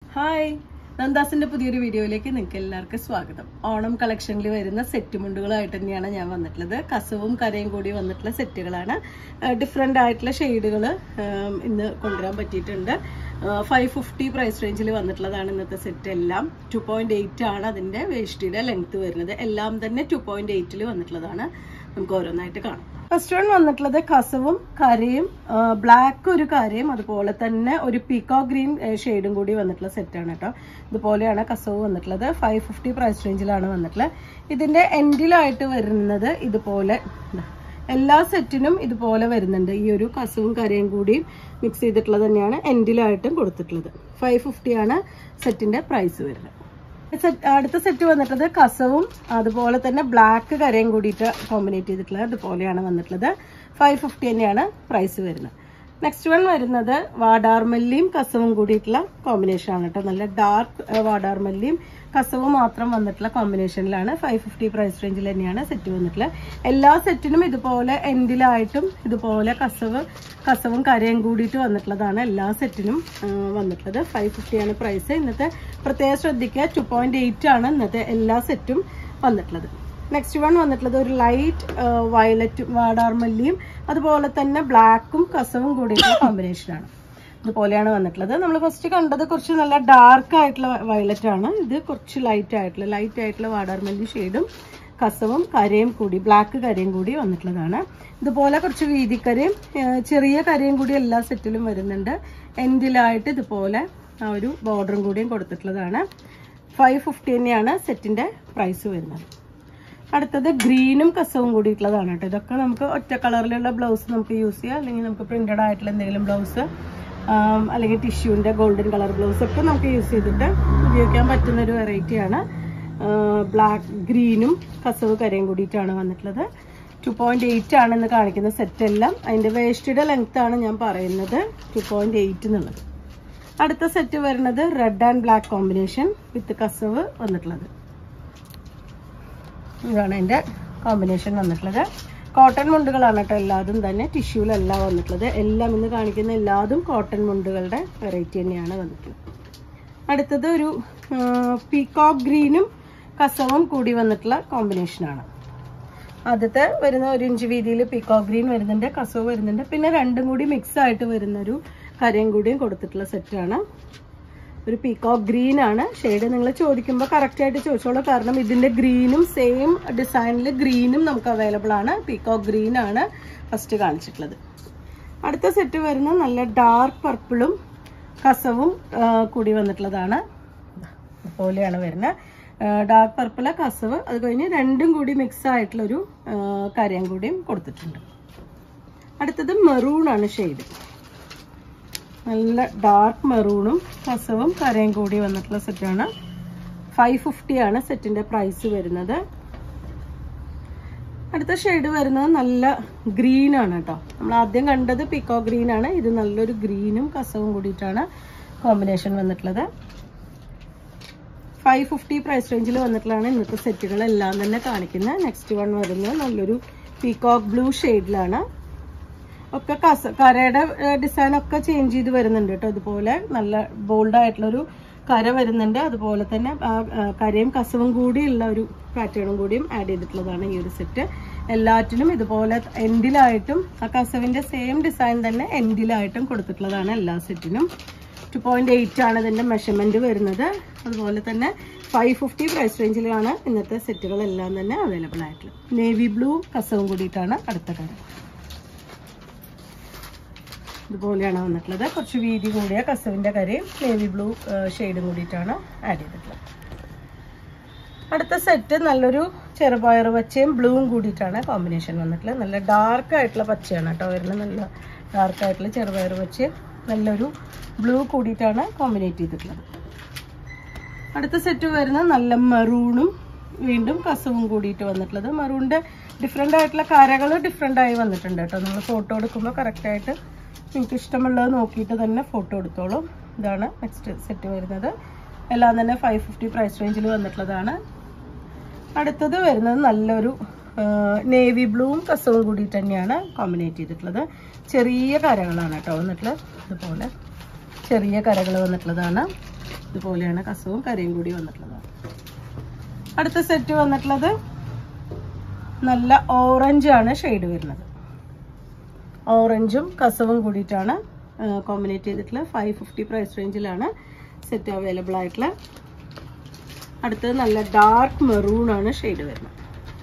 hi നന്ദാസിന്റെ പുതിയൊരു വീഡിയോയിലേക്ക് നിങ്ങൾക്ക് എല്ലാവർക്കും സ്വാഗതം ഓണം കളക്ഷനിൽ വരുന്ന സെറ്റ് മുണ്ടുകളായിട്ട് തന്നെയാണ് ഞാൻ വന്നിട്ടുള്ളത് കസവും കരയും കൂടി വന്നിട്ടുള്ള സെറ്റുകളാണ് ഡിഫറെൻ്റ് ആയിട്ടുള്ള ഷെയ്ഡുകൾ ഇന്ന് കൊണ്ടുവരാൻ പറ്റിയിട്ടുണ്ട് ഫൈവ് ഫിഫ്റ്റി പ്രൈസ് റേഞ്ചിൽ വന്നിട്ടുള്ളതാണ് ഇന്നത്തെ സെറ്റ് എല്ലാം ടു പോയിന്റ് എയ്റ്റ് ആണ് അതിൻ്റെ വേഷ്ടിയുടെ ലെങ്ത് വരുന്നത് എല്ലാം തന്നെ ടു പോയിന്റ് എയ്റ്റിൽ വന്നിട്ടുള്ളതാണ് നമുക്ക് ഓരോന്നായിട്ട് കാണാം ഫസ്റ്റ് വൺ വന്നിട്ടുള്ളത് കസവും കരയും ബ്ലാക്ക് ഒരു കരയും അതുപോലെ തന്നെ ഒരു പീക്കോ ഗ്രീൻ ഷെയ്ഡും കൂടി വന്നിട്ടുള്ള സെറ്റാണ് കേട്ടോ ഇതുപോലെയാണ് കസവ് വന്നിട്ടുള്ളത് ഫൈവ് ഫിഫ്റ്റി പ്രൈസ് റേഞ്ചിലാണ് വന്നിട്ടുള്ളത് ഇതിന്റെ എൻഡിലായിട്ട് വരുന്നത് ഇതുപോലെ ദാ, എല്ലാ സെറ്റിനും ഇതുപോലെ വരുന്നുണ്ട് ഈ ഒരു കസവും കരയും കൂടി മിക്സ് ചെയ്തിട്ടുള്ളത് തന്നെയാണ് എൻഡിലായിട്ടും കൊടുത്തിട്ടുള്ളത് ഫൈവ് ഫിഫ്റ്റിയാണ് സെറ്റിന്റെ പ്രൈസ് വരുന്നത് സെറ്റ് അടുത്ത സെറ്റ് വന്നിട്ടുള്ളത് കസവും അതുപോലെ തന്നെ ബ്ലാക്ക് കരയും കൂടിയിട്ട് കോമ്പിനേറ്റ് ചെയ്തിട്ടുള്ളത് അതുപോലെയാണ് വന്നിട്ടുള്ളത് ഫൈവ് ഫിഫ്റ്റി തന്നെയാണ് പ്രൈസ് വരുന്നത് നെക്സ്റ്റ് വൺ വരുന്നത് വാടാർമല്ലിയും കസവും കൂടിയിട്ടുള്ള കോമ്പിനേഷൻ ആണ് കേട്ടോ നല്ല ഡാർക്ക് വാടാർമല്ലിയും കസവും മാത്രം വന്നിട്ടുള്ള കോമ്പിനേഷനിലാണ് ഫൈവ് ഫിഫ്റ്റി പ്രൈസ് റേഞ്ചിൽ തന്നെയാണ് സെറ്റ് വന്നിട്ടുള്ളത് എല്ലാ സെറ്റിനും ഇതുപോലെ എൻഡിലായിട്ടും ഇതുപോലെ കസവ് കസവും കരയും കൂടിയിട്ട് വന്നിട്ടുള്ളതാണ് എല്ലാ സെറ്റിനും ആ, വന്നിട്ടുള്ളത് ഫൈവ് ഫിഫ്റ്റിയാണ് പ്രൈസ് ഇന്നത്തെ പ്രത്യേകം ശ്രദ്ധിക്കുക ടു പോയിന്റ് എയ്റ്റ് ആണ് ഇന്നത്തെ എല്ലാ സെറ്റും വന്നിട്ടുള്ളത് നെക്സ്റ്റ് വൺ വന്നിട്ടുള്ളത് ഒരു ലൈറ്റ് വയലറ്റ് വാടാർമല്ലിയും അതുപോലെ തന്നെ ബ്ലാക്കും കസവും കൂടിയിട്ടുള്ള കോമ്പിനേഷനാണ് ഇതുപോലെയാണ് വന്നിട്ടുള്ളത് നമ്മൾ ഫസ്റ്റ് കണ്ടത് കുറച്ച് നല്ല ഡാർക്ക് ആയിട്ടുള്ള വയലറ്റ് ആണ് ഇത് കുറച്ച് ലൈറ്റ് ആയിട്ടുള്ള ലൈറ്റ് ആയിട്ടുള്ള വാടാർമല്ലി ഷെയ്ഡും കസവും കരയും കൂടി ബ്ലാക്ക് കരയും കൂടി വന്നിട്ടുള്ളതാണ് ഇതുപോലെ കുറച്ച് വീതിക്കരയും ഏഹ്, ചെറിയ കരയും കൂടി എല്ലാ സെറ്റിലും വരുന്നുണ്ട് എൻഡിലായിട്ട് ഇതുപോലെ ആ ഒരു ബോർഡറും കൂടിയും കൊടുത്തിട്ടുള്ളതാണ് ഫൈവ് ഫിഫ്റ്റി തന്നെയാണ് സെറ്റിന്റെ പ്രൈസ് വരുന്നത് അടുത്തത് ഗ്രീനും കസവും കൂടിയിട്ടുള്ളതാണ് കേട്ടോ ഇതൊക്കെ നമുക്ക് ഒറ്റ കളറിലുള്ള ബ്ലൗസ് നമുക്ക് യൂസ് ചെയ്യാം അല്ലെങ്കിൽ നമുക്ക് പ്രിന്റഡ് ആയിട്ടുള്ള എന്തെങ്കിലും ബ്ലൗസ് അല്ലെങ്കിൽ ടിഷ്യൂവിൻ്റെ ഗോൾഡൻ കളർ ബ്ലൗസ് ഒക്കെ നമുക്ക് യൂസ് ചെയ്തിട്ട് ഉപയോഗിക്കാൻ പറ്റുന്ന ഒരു വെറൈറ്റിയാണ് ബ്ലാക്ക് ഗ്രീനും കസവ് കരയും കൂടിയിട്ടാണ് വന്നിട്ടുള്ളത് ടു പോയിന്റ് എയ്റ്റ് ആണ് ഇന്ന് കാണിക്കുന്ന സെറ്റ് എല്ലാം അതിൻ്റെ വേസ്റ്റിയുടെ ലെങ്ത് ആണ് ഞാൻ പറയുന്നത് ടു പോയിന്റ് എയ്റ്റ് എന്നുള്ളത് അടുത്ത സെറ്റ് വരുന്നത് red and black combination with കസവ് വന്നിട്ടുള്ളത് ഇതാണ് അതിൻ്റെ കോമ്പിനേഷൻ വന്നിട്ടുള്ളത് കോട്ടൺ മുണ്ടുകളാണ് കേട്ടോ എല്ലാതും തന്നെ ടിഷ്യൂലല്ല വന്നിട്ടുള്ളത് എല്ലാം ഇന്ന് കാണിക്കുന്ന എല്ലാതും കോട്ടൺ മുണ്ടുകളുടെ വെറൈറ്റി തന്നെയാണ് വന്നിട്ടുള്ളത് അടുത്തത് ഒരു പീകോക്ക് ഗ്രീനും കസവും കൂടി വന്നിട്ടുള്ള കോമ്പിനേഷനാണ് ആദ്യത്തെ വരുന്ന ഒരു ഇഞ്ച് വീതിയിൽ പീകോക്ക് ഗ്രീൻ വരുന്നുണ്ട് കസവ് വരുന്നുണ്ട് പിന്നെ രണ്ടും കൂടി മിക്സ് ആയിട്ട് വരുന്ന ഒരു കരയും കൂടിയും കൊടുത്തിട്ടുള്ള സെറ്റാണ് ഒരു പീകോക്ക് ഗ്രീൻ ആണ് ഷെയ്ഡ് നിങ്ങൾ ചോദിക്കുമ്പോൾ കറക്റ്റ് ആയിട്ട് ചോദിച്ചോളൂ കാരണം ഇതിന്റെ ഗ്രീനും സെയിം ഡിസൈനിൽ ഗ്രീനും നമുക്ക് അവൈലബിൾ ആണ് പീകോക്ക് ഗ്രീൻ ആണ് ഫസ്റ്റ് കാണിച്ചിട്ടുള്ളത് അടുത്ത സെറ്റ് വരുന്ന നല്ല ഡാർക്ക് പർപ്പിളും കസവും ആ, കൂടി വന്നിട്ടുള്ളതാണ് ഇതുപോലെയാണ് വരുന്നത് ഡാർക്ക് പർപ്പിള് കസവ് അത് കഴിഞ്ഞ് രണ്ടും കൂടി മിക്സ് ആയിട്ടുള്ളൊരു ആ, കരയും കൂടിയും കൊടുത്തിട്ടുണ്ട് അടുത്തത് മെറൂൺ ആണ് ഷെയ്ഡ് നല്ല ഡാർക്ക് മെറൂണും കസവും കരയും കൂടി വന്നിട്ടുള്ള സെറ്റാണ് ഫൈവ് ഫിഫ്റ്റി ആണ് സെറ്റിന്റെ പ്രൈസ് വരുന്നത് അടുത്ത ഷെയ്ഡ് വരുന്നത് നല്ല ഗ്രീൻ ആണ് കേട്ടോ നമ്മൾ ആദ്യം കണ്ടത് പിക്കോ ഗ്രീൻ ആണ് ഇത് നല്ലൊരു ഗ്രീനും കസവും കൂടിയിട്ടാണ് കോമ്പിനേഷൻ വന്നിട്ടുള്ളത് ഫൈവ് ഫിഫ്റ്റി പ്രൈസ് റേഞ്ചിൽ വന്നിട്ടുള്ളതാണ് ഇന്നത്തെ സെറ്റുകളെല്ലാം തന്നെ കാണിക്കുന്നത് നെക്സ്റ്റ് വൺ വരുന്നത് നല്ലൊരു പീകോക്ക് ബ്ലൂ ഷെയ്ഡിലാണ് ഒക്കെ കസ കരയുടെ ഡിസൈൻ ഒക്കെ ചേഞ്ച് ചെയ്ത് വരുന്നുണ്ട് കേട്ടോ അതുപോലെ നല്ല ബോൾഡ് ആയിട്ടുള്ളൊരു കര വരുന്നുണ്ട് അതുപോലെ തന്നെ ആ ആ, കരയും കസവും കൂടിയുള്ള ഒരു പാറ്റേണും കൂടിയും ആഡ് ചെയ്തിട്ടുള്ളതാണ് ഈ ഒരു സെറ്റ് എല്ലാറ്റിനും ഇതുപോലെ എൻഡിലായിട്ടും ആ കസവിന്റെ സെയിം ഡിസൈൻ തന്നെ എൻഡിലായിട്ടും കൊടുത്തിട്ടുള്ളതാണ് എല്ലാ സെറ്റിനും ടു പോയിന്റ് എയ്റ്റ് ആണ് ഇതിന്റെ മെഷർമെന്റ് വരുന്നത് അതുപോലെ തന്നെ ഫൈവ് ഫിഫ്റ്റി പ്രൈസ് റേഞ്ചിലാണ് ഇന്നത്തെ സെറ്റുകളെല്ലാം തന്നെ അവൈലബിൾ ആയിട്ടുള്ളത് നേവി ബ്ലൂ കസവും കൂടിയിട്ടാണ് അടുത്ത കര ഇതുപോലെയാണ് വന്നിട്ടുള്ളത് കുറച്ച് വീതി കൂടിയ കസവിന്റെ കരയും നേവി ബ്ലൂ ഷെയ്ഡും കൂടിയിട്ടാണ് ആഡ് ചെയ്തിട്ടുള്ളത് അടുത്ത സെറ്റ് നല്ലൊരു ചെറുപയർ പച്ചയും ബ്ലൂവും കൂടിയിട്ടാണ് കോമ്പിനേഷൻ വന്നിട്ടുള്ളത് നല്ല ഡാർക്ക് ആയിട്ടുള്ള പച്ചയാണ് കേട്ടോ വരുന്നത് നല്ല ഡാർക്ക് ആയിട്ടുള്ള ചെറുപയർ പച്ചയും നല്ലൊരു ബ്ലൂ കൂടിയിട്ടാണ് കോമ്പിനേറ്റ് ചെയ്തിട്ടുള്ളത് അടുത്ത സെറ്റ് വരുന്നത് നല്ല മെറൂണും വീണ്ടും കസവും കൂടിയിട്ട് വന്നിട്ടുള്ളത് മെറൂണിന്റെ ഡിഫറെൻ്റ് ആയിട്ടുള്ള കരകൾ ഡിഫറെൻ്റ് ആയി വന്നിട്ടുണ്ട് കേട്ടോ നമ്മൾ ഫോട്ടോ എടുക്കുമ്പോൾ കറക്റ്റായിട്ട് നിങ്ങൾക്ക് ഇഷ്ടമുള്ളത് നോക്കിയിട്ട് തന്നെ ഫോട്ടോ എടുത്തോളൂ ഇതാണ് നെക്സ്റ്റ് സെറ്റ് വരുന്നത് എല്ലാം തന്നെ ഫൈവ് ഫിഫ്റ്റി പ്രൈസ് റേഞ്ചിൽ വന്നിട്ടുള്ളതാണ് അടുത്തത് വരുന്നത് നല്ലൊരു നേവി ബ്ലൂവും കസവും കൂടിയിട്ട് തന്നെയാണ് കോമ്പിനേറ്റ് ചെയ്തിട്ടുള്ളത് ചെറിയ കരകളാണ് കേട്ടോ വന്നിട്ടുള്ളത് ഇതുപോലെ ചെറിയ കരകൾ വന്നിട്ടുള്ളതാണ് ഇതുപോലെയാണ് കസവും കരയും കൂടി വന്നിട്ടുള്ളത് അടുത്ത സെറ്റ് വന്നിട്ടുള്ളത് നല്ല ഓറഞ്ച് ആണ് ഷെയ്ഡ് വരുന്നത് ഓറഞ്ചും കസവും കൂടിയിട്ടാണ് കോമ്പിനേറ്റ് ചെയ്തിട്ടുള്ള ഫൈവ് ഫിഫ്റ്റി പ്രൈസ് റേഞ്ചിലാണ് സെറ്റ് അവൈലബിൾ ആയിട്ടുള്ള അടുത്തത് നല്ല ഡാർക്ക് മെറൂൺ ആണ് ഷെയ്ഡ് വരുന്നത്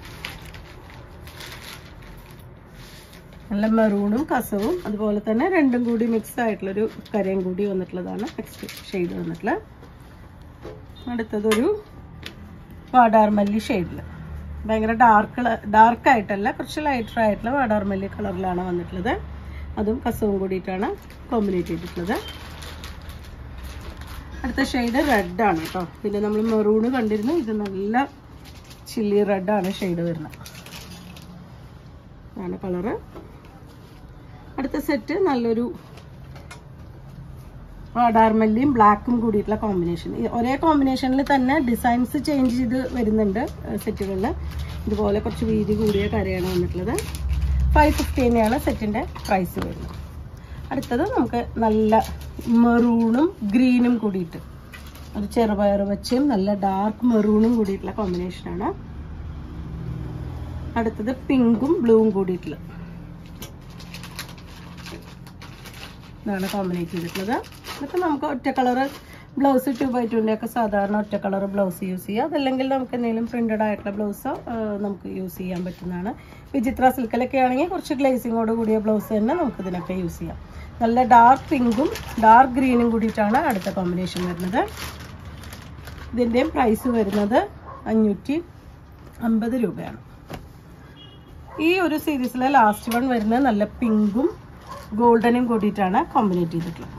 നല്ല മെറൂണും കസവും അതുപോലെ തന്നെ രണ്ടും കൂടി മിക്സ് ആയിട്ടുള്ളൊരു കരയും കൂടി വന്നിട്ടുള്ളതാണ് നെക്സ്റ്റ് ഷെയ്ഡ് വന്നിട്ടുള്ളത് അടുത്തതൊരു വാടാർമല്ലി ഷെയ്ഡിൽ ഭയങ്കര ഡാർക്ക് ഡാർക്ക് ആയിട്ടല്ല കുറച്ച് ലൈറ്റർ ആയിട്ടുള്ള വാടാർമല്ലി കളറിലാണ് വന്നിട്ടുള്ളത് അതും കസവും കൂടിയിട്ടാണ് കോമ്പിനേറ്റ് ചെയ്തിട്ടുള്ളത് അടുത്ത ഷെയ്ഡ് റെഡ് ആണ് കേട്ടോ പിന്നെ നമ്മൾ മെറൂണ് കണ്ടിരുന്നു ഇത് നല്ല ചില്ലി റെഡ് ആണ് ഷെയ്ഡ് വരുന്നത് ആണ് കളറ് അടുത്ത സെറ്റ് നല്ലൊരു വാടാർമല്ലിയും ബ്ലാക്കും കൂടിയിട്ടുള്ള കോമ്പിനേഷൻ ഒരേ കോമ്പിനേഷനിൽ തന്നെ ഡിസൈൻസ് ചേഞ്ച് ചെയ്ത് വരുന്നുണ്ട് സെറ്റുകളിൽ ഇതുപോലെ കുറച്ച് വീതി കൂടിയ കരയാണ് വന്നിട്ടുള്ളത് ഫൈവ് ഫിഫ്റ്റി തന്നെയാണ് സെറ്റിൻ്റെ പ്രൈസ് വരുന്നത് അടുത്തത് നമുക്ക് നല്ല മെറൂണും ഗ്രീനും കൂടിയിട്ട് ഒരു ചെറുപയർ വെച്ചും നല്ല ഡാർക്ക് മെറൂണും കൂടിയിട്ടുള്ള കോമ്പിനേഷനാണ് അടുത്തത് പിങ്കും ബ്ലൂവും കൂടിയിട്ടുള്ള ഇതാണ് കോമ്പിനേറ്റ് ചെയ്തിട്ടുള്ളത് ഇതൊക്കെ നമുക്ക് ഒറ്റ കളറ് ബ്ലൗസ് ടു ബൈ ടുവിൻ്റെ ഒക്കെ സാധാരണ ഒറ്റ കളർ ബ്ലൗസ് യൂസ് ചെയ്യാം അതല്ലെങ്കിൽ നമുക്ക് എന്തെങ്കിലും പ്രിന്റഡ് ആയിട്ടുള്ള ബ്ലൗസോ നമുക്ക് യൂസ് ചെയ്യാൻ പറ്റുന്നതാണ് വിചിത്ര സിൽക്കിലൊക്കെ ആണെങ്കിൽ കുറച്ച് ഗ്ലേസിങ്ങോട് കൂടിയ ബ്ലൗസ് തന്നെ നമുക്ക് ഇതിനൊക്കെ യൂസ് ചെയ്യാം നല്ല ഡാർക്ക് പിങ്കും ഡാർക്ക് ഗ്രീനും കൂടിയിട്ടാണ് അടുത്ത കോമ്പിനേഷൻ വരുന്നത് ഇതിൻ്റെയും പ്രൈസ് വരുന്നത് അഞ്ഞൂറ്റി അമ്പത് രൂപയാണ് ഈ ഒരു സീരീസിലെ ലാസ്റ്റ് വൺ വരുന്നത് നല്ല പിങ്കും ഗോൾഡനും കൂടിയിട്ടാണ് കോമ്പിനേറ്റ് ചെയ്തിട്ടുള്ളത്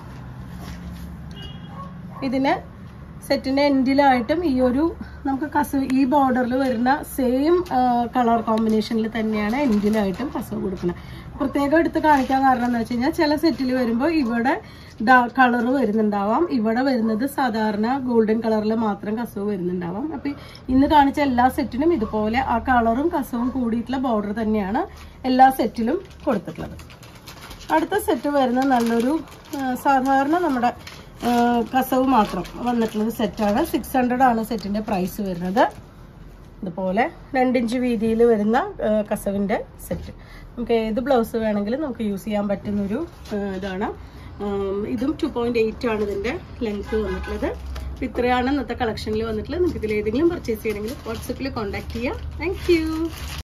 ഇതിന് സെറ്റിന്റെ എൻഡിലായിട്ടും ഈ ഒരു നമുക്ക് കസവ് ഈ ബോർഡറിൽ വരുന്ന സെയിം കളർ കോമ്പിനേഷനിൽ തന്നെയാണ് എൻഡിലായിട്ടും കസവ് കൊടുക്കുന്നത് പ്രത്യേകം എടുത്ത് കാണിക്കാൻ കാരണം എന്താ വെച്ച് കഴിഞ്ഞാൽ ചില സെറ്റിൽ വരുമ്പോൾ ഇവിടെ കളർ വരുന്നുണ്ടാവാം ഇവിടെ വരുന്നത് സാധാരണ ഗോൾഡൻ കളറിൽ മാത്രം കസവ് വരുന്നുണ്ടാവാം അപ്പം ഇന്ന് കാണിച്ച എല്ലാ സെറ്റിനും ഇതുപോലെ ആ കളറും കസവും കൂടിയിട്ടുള്ള ബോർഡർ തന്നെയാണ് എല്ലാ സെറ്റിലും കൊടുത്തിട്ടുള്ളത് അടുത്ത സെറ്റ് വരുന്നത് നല്ലൊരു ആ, സാധാരണ നമ്മുടെ ആ, കസവ് മാത്രം വന്നിട്ടുള്ളൊരു സെറ്റാണ് സിക്സ് ഹൺഡ്രഡ് ആണ് സെറ്റിൻ്റെ പ്രൈസ് വരുന്നത് ഇതുപോലെ രണ്ടിഞ്ച് വീതിയിൽ വരുന്ന ആ, കസവിൻ്റെ സെറ്റ് നമുക്ക് ഏത് ബ്ലൗസ് വേണമെങ്കിലും നമുക്ക് യൂസ് ചെയ്യാൻ പറ്റുന്നൊരു ആ, ഇതാണ് ഉം, ഇതും ടു പോയിൻറ്റ് എയ്റ്റ് ആണ് ഇതിൻ്റെ ലെങ്ത് വന്നിട്ടുള്ളത് അപ്പോൾ ഇത്രയാണ് ഇന്നത്തെ കളക്ഷനിൽ വന്നിട്ടുള്ളത് നിങ്ങൾക്ക് ഇതിൽ ഏതെങ്കിലും പർച്ചേസ് ചെയ്യണമെങ്കിൽ വാട്സപ്പിൽ കോൺടാക്ട് ചെയ്യാം താങ്ക്